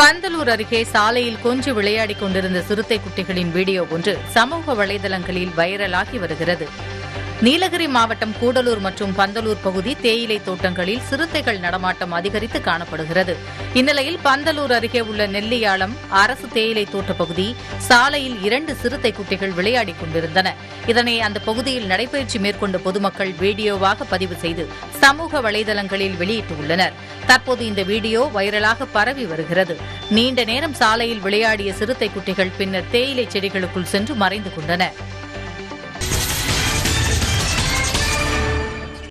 பந்தலூர் அருகே சாலையில் கொஞ்சி விளையாடிக் கொண்டிருந்த சிறுத்தை குட்டிகளின் வீடியோ ஒன்று சமூக வலைதளங்களில் வைரலாகி வருகிறது நீலகிரி மாவட்டம் கூடலூர் மற்றும் பந்தலூர் பகுதி தேயிலை தோட்டங்களில் சிறுத்தைகள் நடமாட்டம் அதிகரித்து காணப்படுகிறது இந்நிலையில் பந்தலூர் அருகே உள்ள நெல்லியாளம் அரசு தேயிலை தோட்ட பகுதி சாலையில் இரண்டு சிறுத்தை குட்டிகள் விளையாடிக் கொண்டிருந்தன இதனை அந்த பகுதியில் நடைபயிற்சி மேற்கொண்ட பொதுமக்கள் வீடியோவாக பதிவு செய்து சமூக வலைதளங்களில் வெளியிட்டுள்ளனர் தற்போது இந்த வீடியோ வைரலாக பரவி வருகிறது நீண்ட நேரம் சாலையில் விளையாடிய சிறுத்தை குட்டிகள் பின்னர் தேயிலை செடிகளுக்குள் சென்று மறைந்து கொண்டன